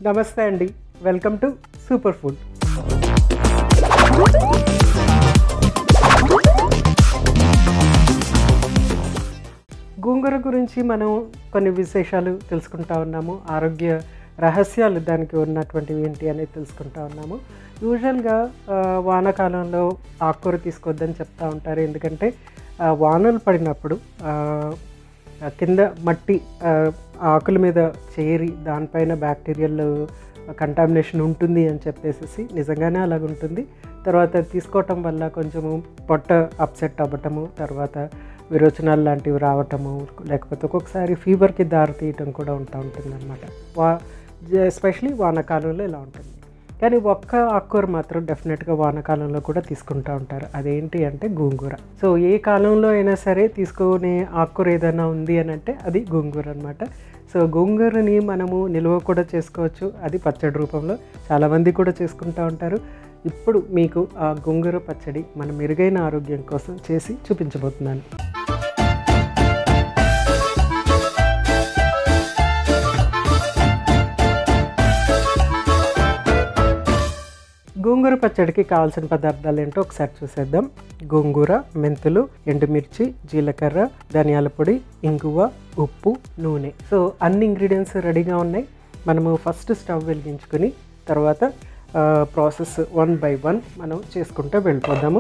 నమస్తే అండి welcome to super food gongura గురించి మనం కొన్ని విశేషాలు తెలుసుకుంటా ఉన్నాము ఆరోగ్య రహస్యాలు దానికి ఉన్నటువంటివి ఏంటి అనేది తెలుసుకుంటా ఉన్నాము యూజువల్గా ఆ, వానాకాలంలో ఆకుకూర తీసుకోవద్దని చెప్తా ఉంటారు ఎందుకంటే ఆ, వానలు పడినప్పుడు ఆ, ఆ కింద మట్టి ఆ, ఆకుల మీద చేరి దానిపైన బ్యాక్టీరియల్ కంటామినేషన్ ఉంటుంది అని చెప్పేసి నిజంగానే అలాగ ఉంటుంది తర్వాత అది తీసుకోవటం వల్ల కొంచెము పొట్ట అప్సెట్ అవ్వటము తర్వాత విరోచనాలు లాంటివి రావటము లేకపోతే ఒక్కొక్కసారి ఫీవర్కి దారి తీయటం కూడా ఉంటా ఉంటుంది అనమాట వా ఎస్పెషలీ వానాకాలంలో ఇలా ఉంటుంది కానీ ఒక్క ఆకుకూర మాత్రం డెఫినెట్గా వానాకాలంలో కూడా తీసుకుంటూ ఉంటారు అదేంటి అంటే గోంగూర సో ఏ కాలంలో అయినా సరే తీసుకునే ఆకుకూర ఏదైనా ఉంది అని అంటే అది గోంగూర అనమాట సో గోంగూరని మనము నిల్వ కూడా చేసుకోవచ్చు అది పచ్చడి రూపంలో చాలామంది కూడా చేసుకుంటూ ఉంటారు ఇప్పుడు మీకు ఆ గోంగూర పచ్చడి మన మెరుగైన ఆరోగ్యం కోసం చేసి చూపించబోతున్నాను గోంగూర పచ్చడికి కావాల్సిన పదార్థాలు ఏంటో ఒకసారి చూసేద్దాం గోంగూర మెంతులు ఎండుమిర్చి జీలకర్ర ధనియాల పొడి ఇంగువ ఉప్పు నూనె సో అన్ని ఇంగ్రీడియంట్స్ రెడీగా ఉన్నాయి మనము ఫస్ట్ స్టవ్ వెలిగించుకొని తర్వాత ప్రాసెస్ వన్ బై వన్ మనం చేసుకుంటూ వెళ్ళిపోదాము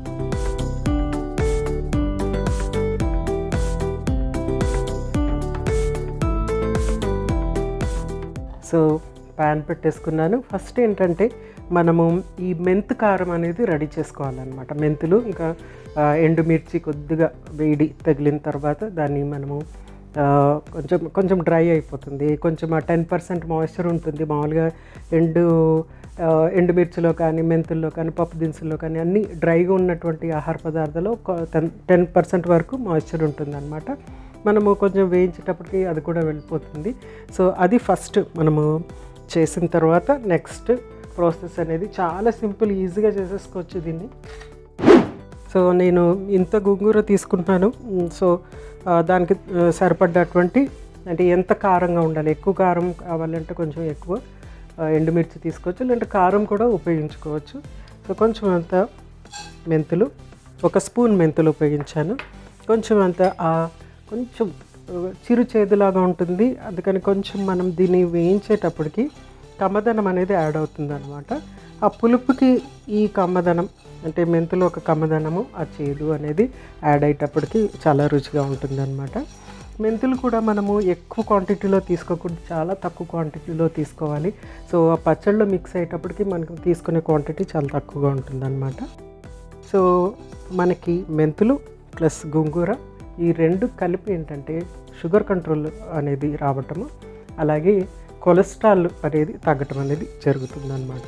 సో ప్యాన్ పెట్టేసుకున్నాను ఫస్ట్ ఏంటంటే మనము ఈ మెంతు కారం అనేది రెడీ చేసుకోవాలన్నమాట మెంతులు ఇంకా ఆ, ఎండుమిర్చి కొద్దిగా వేడి తగిలిన తర్వాత దాన్ని మనము ఆ, కొంచెం కొంచెం డ్రై అయిపోతుంది కొంచెం ఆ టెన్ పర్సెంట్ మాయిశ్చర్ ఉంటుంది మామూలుగా ఎండు ఆ, ఎండుమిర్చిలో కానీ మెంతుల్లో కానీ పప్పు దినుసుల్లో కానీ అన్ని డ్రైగా ఉన్నటువంటి ఆహార పదార్థాలు టెన్ టెన్ పర్సెంట్ వరకు మాయిశ్చర్ ఉంటుందన్నమాట మనము కొంచెం వేయించేటప్పటికి అది కూడా వెళ్ళిపోతుంది సో అది ఫస్ట్ మనము చేసిన తర్వాత నెక్స్ట్ ప్రాసెస్ అనేది చాలా సింపుల్ ఈజీగా చేసేసుకోవచ్చు దీన్ని సో నేను ఇంత గోంగూర తీసుకుంటున్నాను మ్, సో ఆ, దానికి ఆ, సరిపడ్డటువంటి అంటే ఎంత కారంగా ఉండాలి ఎక్కువ కారం కావాలంటే కొంచెం ఎక్కువ ఆ, ఎండుమిర్చి తీసుకోవచ్చు లేదంటే కారం కూడా ఉపయోగించుకోవచ్చు సో కొంచెం అంత మెంతులు ఒక స్పూన్ మెంతులు ఉపయోగించాను కొంచెం అంత ఆ, కొంచెం ఆ, చిరు చేదులాగా ఉంటుంది అందుకని కొంచెం మనం దీన్ని వేయించేటప్పటికి కమ్మదనం అనేది యాడ్ అవుతుంది అనమాట ఆ పులుపుకి ఈ కమ్మదనం అంటే మెంతులు ఒక కమ్మదనము ఆ చేదు అనేది యాడ్ అయ్యేటప్పటికి చాలా రుచిగా ఉంటుంది అనమాట మెంతులు కూడా మనము ఎక్కువ క్వాంటిటీలో తీసుకోకుండా చాలా తక్కువ క్వాంటిటీలో తీసుకోవాలి సో ఆ పచ్చళ్ళలో మిక్స్ అయ్యేటప్పటికి మనకు తీసుకునే క్వాంటిటీ చాలా తక్కువగా ఉంటుందన్నమాట సో మనకి మెంతులు ప్లస్ గోంగూర ఈ రెండు కలిపి ఏంటంటే షుగర్ కంట్రోల్ అనేది రావటము అలాగే కొలెస్ట్రాల్ అనేది తగ్గటం అనేది జరుగుతుందన్నమాట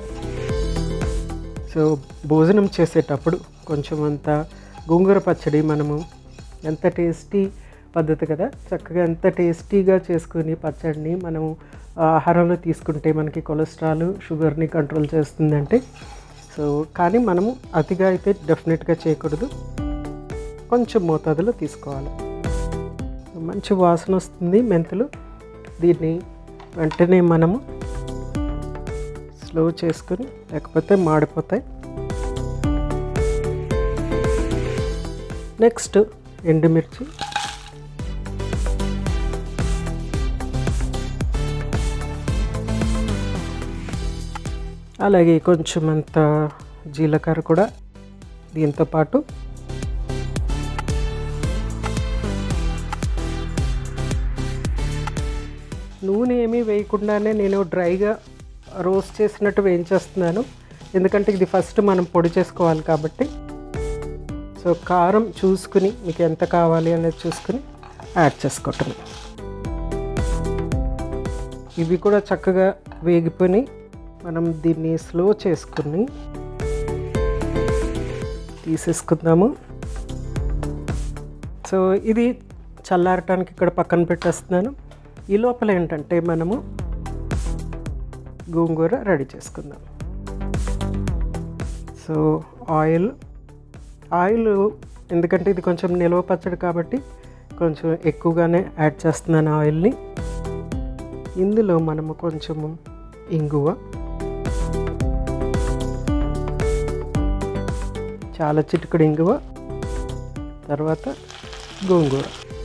సో భోజనం చేసేటప్పుడు కొంచెం అంత గోంగూర పచ్చడి మనము ఎంత టేస్టీ పద్ధతి కదా చక్కగా ఎంత టేస్టీగా చేసుకుని పచ్చడిని మనము ఆహారంలో తీసుకుంటే మనకి కొలెస్ట్రాల్ షుగర్ని కంట్రోల్ చేస్తుందంటే సో కానీ మనము అతిగా అయితే డెఫినెట్గా చేయకూడదు కొంచెం మోతాదులో తీసుకోవాలి మంచి వాసన వస్తుంది మెంతులు దీన్ని వెంటనే మనము స్లో చేసుకుని లేకపోతే మాడిపోతాయి నెక్స్ట్ ఎండుమిర్చి అలాగే కొంచెం అంత జీలకర్ర కూడా దీంతో పాటు నూనె ఏమీ వేయకుండానే నేను డ్రైగా రోస్ట్ చేసినట్టు వేయించేస్తున్నాను ఎందుకంటే ఇది ఫస్ట్ మనం పొడి చేసుకోవాలి కాబట్టి సో కారం చూసుకుని మీకు ఎంత కావాలి అనేది చూసుకుని యాడ్ చేసుకోవటం ఇవి కూడా చక్కగా వేగిపోయి మనం దీన్ని స్లో చేసుకుని తీసేసుకుందాము సో ఇది చల్లారటానికి ఇక్కడ పక్కన పెట్టేస్తున్నాను ఈ లోపల ఏంటంటే మనము గోంగూర రెడీ చేసుకుందాం సో ఆయిల్ ఆయిల్ ఎందుకంటే ఇది కొంచెం నిల్వ పచ్చడి కాబట్టి కొంచెం ఎక్కువగానే యాడ్ చేస్తున్నాను ఆయిల్ని ఇందులో మనము కొంచెము ఇంగువ చాలా చిటికడు ఇంగువ తర్వాత గోంగూర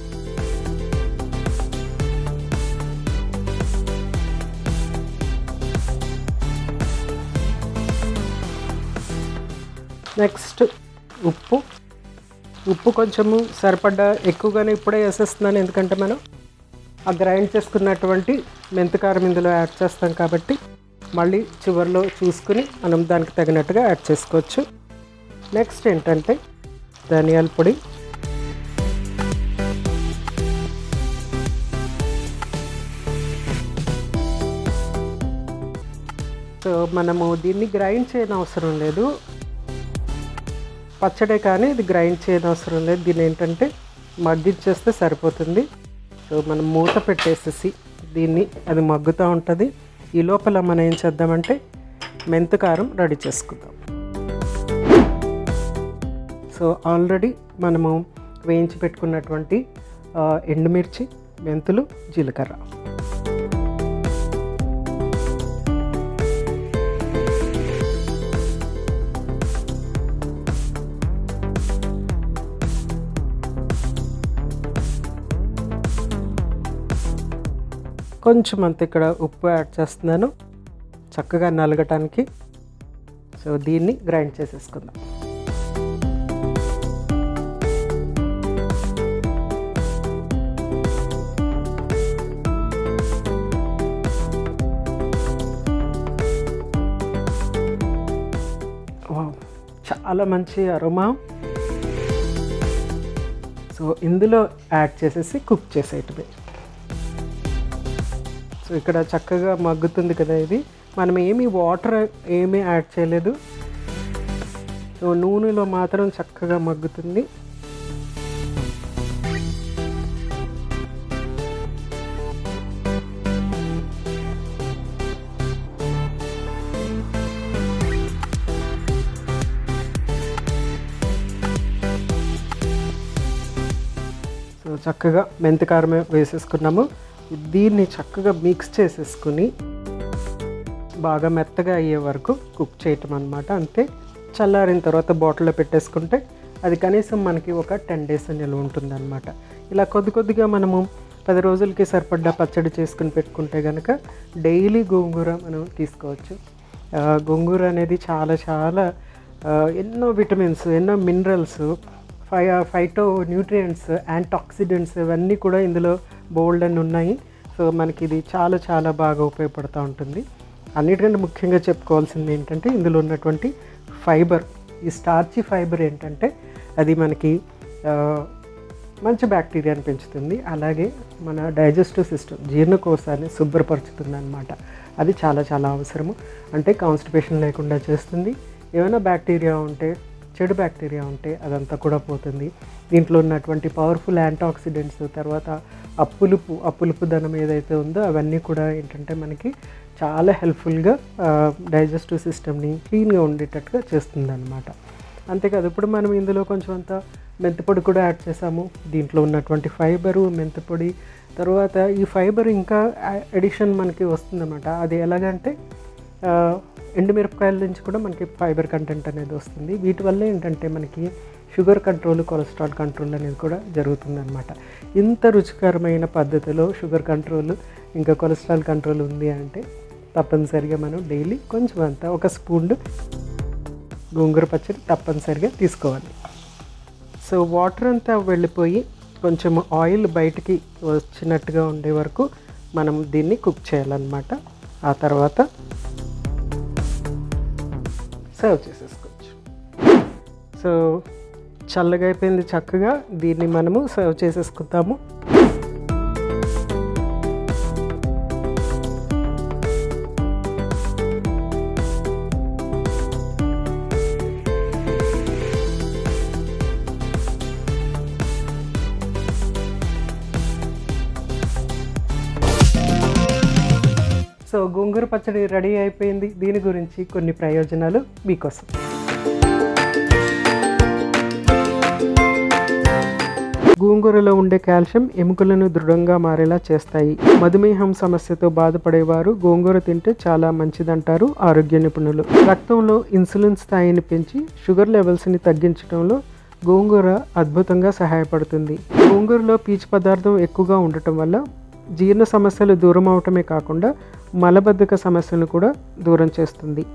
నెక్స్ట్ ఉప్పు ఉప్పు కొంచెము సరిపడ్డా ఎక్కువగానే ఇప్పుడే వేసేస్తున్నాను ఎందుకంటే మనం ఆ గ్రైండ్ చేసుకున్నటువంటి మెంతికారం ఇందులో యాడ్ చేస్తాం కాబట్టి మళ్ళీ చివరిలో చూసుకుని మనం దానికి తగినట్టుగా యాడ్ చేసుకోవచ్చు నెక్స్ట్ ఏంటంటే ధనియాల పొడి సో మనము దీన్ని గ్రైండ్ చేయని అవసరం లేదు పచ్చడే కానీ ఇది గ్రైండ్ చేయని అవసరం లేదు దీని ఏంటంటే మగ్గిచ్చేస్తే సరిపోతుంది సో మనం మూత పెట్టేసేసి దీన్ని అది మగ్గుతూ ఉంటుంది ఈ లోపల మనం ఏం చేద్దామంటే మెంతకారం రెడీ చేసుకుందాం సో ఆల్రెడీ మనము వేయించి పెట్టుకున్నటువంటి ఆ, ఎండుమిర్చి మెంతులు జీలకర్ర కొంచెం అంత ఇక్కడ ఉప్పు యాడ్ చేస్తున్నాను చక్కగా నలగటానికి సో దీన్ని గ్రైండ్ చేసేసుకుందాం వావ్, చాలా మంచి అరోమా సో ఇందులో యాడ్ చేసేసి కుక్ చేసేయటమే సో ఇక్కడ చక్కగా మగ్గుతుంది కదా ఇది మనం ఏమి వాటర్ ఏమీ యాడ్ చేయలేదు సో నూనెలో మాత్రం చక్కగా మగ్గుతుంది సో చక్కగా మెంతికారం వేసేసుకున్నాము దీన్ని చక్కగా మిక్స్ చేసేసుకుని బాగా మెత్తగా అయ్యే వరకు కుక్ చేయటం అనమాట అంతే చల్లారిన తర్వాత బాటిల్లో పెట్టేసుకుంటే అది కనీసం మనకి ఒక టెన్ డేస్ నిల్వ ఉంటుంది అనమాట ఇలా కొద్ది కొద్దిగా మనము పది రోజులకి సరిపడ్డ పచ్చడి చేసుకుని పెట్టుకుంటే కనుక డైలీ గోంగూర మనం తీసుకోవచ్చు ఆ, గోంగూర అనేది చాలా చాలా ఆ, ఎన్నో విటమిన్స్ ఎన్నో మినరల్స్ ఫై ఫైటో న్యూట్రియంట్స్ యాంటాక్సిడెంట్స్ ఇవన్నీ కూడా ఇందులో బోల్డ్ అని ఉన్నాయి సో మనకి ఇది చాలా చాలా బాగా ఉపయోగపడుతూ ఉంటుంది అన్నిటికంటే ముఖ్యంగా చెప్పుకోవాల్సింది ఏంటంటే ఇందులో ఉన్నటువంటి ఫైబర్ ఈ స్టార్చీ ఫైబర్ ఏంటంటే అది మనకి ఆ, మంచి బ్యాక్టీరియాని పెంచుతుంది అలాగే మన డైజెస్టివ్ సిస్టమ్ జీర్ణకోశాన్ని శుభ్రపరుచుతుంది అనమాట అది చాలా చాలా అవసరము అంటే కాన్స్టిపేషన్ లేకుండా చేస్తుంది ఏమైనా బ్యాక్టీరియా ఉంటే చెడు బ్యాక్టీరియా ఉంటే అదంతా కూడా పోతుంది దీంట్లో ఉన్నటువంటి పవర్ఫుల్ యాంటాక్సిడెంట్స్ తర్వాత ఆ పులుపు ఆ పులుపు ధనం ఏదైతే ఉందో అవన్నీ కూడా ఏంటంటే మనకి చాలా హెల్ప్ఫుల్గా డైజెస్టివ్ సిస్టమ్ని క్లీన్గా ఉండేటట్టుగా చేస్తుంది అనమాట అంతేకాదు ఇప్పుడు మనం ఇందులో కొంచెం అంత మెంతిపొడి కూడా యాడ్ చేసాము దీంట్లో ఉన్నటువంటి ఫైబరు మెంతిపొడి తర్వాత ఈ ఫైబర్ ఇంకా ఎడిషన్ మనకి వస్తుందన్నమాట అది ఎలాగంటే ఆ, ఎండుమిరపకాయల నుంచి కూడా మనకి ఫైబర్ కంటెంట్ అనేది వస్తుంది వీటి వల్ల ఏంటంటే మనకి షుగర్ కంట్రోల్ కొలెస్ట్రాల్ కంట్రోల్ అనేది కూడా జరుగుతుందన్నమాట ఇంత రుచికరమైన పద్ధతిలో షుగర్ కంట్రోల్ ఇంకా కొలెస్ట్రాల్ కంట్రోల్ ఉంది అంటే తప్పనిసరిగా మనం డైలీ కొంచెం అంత ఒక స్పూన్ గోంగూర పచ్చడి తప్పనిసరిగా తీసుకోవాలి సో వాటర్ అంతా వెళ్ళిపోయి కొంచెం ఆయిల్ బయటికి వచ్చినట్టుగా ఉండే వరకు మనం దీన్ని కుక్ చేయాలన్నమాట ఆ తర్వాత సర్వ్ చేసేసుకోవచ్చు సో చల్లగా అయిపోయింది చక్కగా దీన్ని మనము సర్వ్ చేసేసుకుందాము సో గోంగూర పచ్చడి రెడీ అయిపోయింది దీని గురించి కొన్ని ప్రయోజనాలు మీకోసం గోంగూరలో ఉండే కాల్షియం ఎముకలను దృఢంగా మారేలా చేస్తాయి మధుమేహం సమస్యతో బాధపడేవారు గోంగూర తింటే చాలా మంచిదంటారు ఆరోగ్య నిపుణులు రక్తంలో ఇన్సులిన్ స్థాయిని పెంచి షుగర్ లెవెల్స్ని తగ్గించడంలో గోంగూర అద్భుతంగా సహాయపడుతుంది గోంగూరలో పీచు పదార్థం ఎక్కువగా ఉండటం వల్ల జీర్ణ సమస్యలు దూరం అవటమే కాకుండా మలబద్ధక సమస్యలను కూడా దూరం చేస్తుంది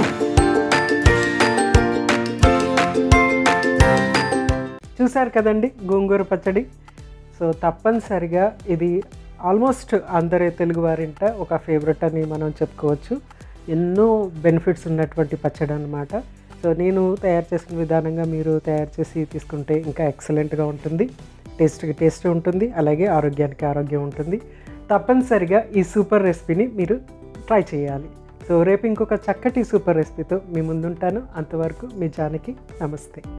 చూశారు కదండి గోంగూర పచ్చడి సో తప్పనిసరిగా ఇది ఆల్మోస్ట్ అందరి తెలుగు వారింట ఒక ఫేవరెట్ అని మనం చెప్పుకోవచ్చు ఎన్నో బెనిఫిట్స్ ఉన్నటువంటి పచ్చడి అనమాట సో నేను తయారు చేసిన విధానంగా మీరు తయారు చేసి తీసుకుంటే ఇంకా ఎక్సలెంట్గా ఉంటుంది టేస్ట్కి టేస్ట్ ఉంటుంది అలాగే ఆరోగ్యానికి ఆరోగ్యం ఉంటుంది తప్పనిసరిగా ఈ సూపర్ రెసిపీని మీరు ట్రై చేయాలి సో రేపు ఇంకొక చక్కటి సూపర్ రెసిపీతో మీ ముందుంటాను అంతవరకు మీ జానకి నమస్తే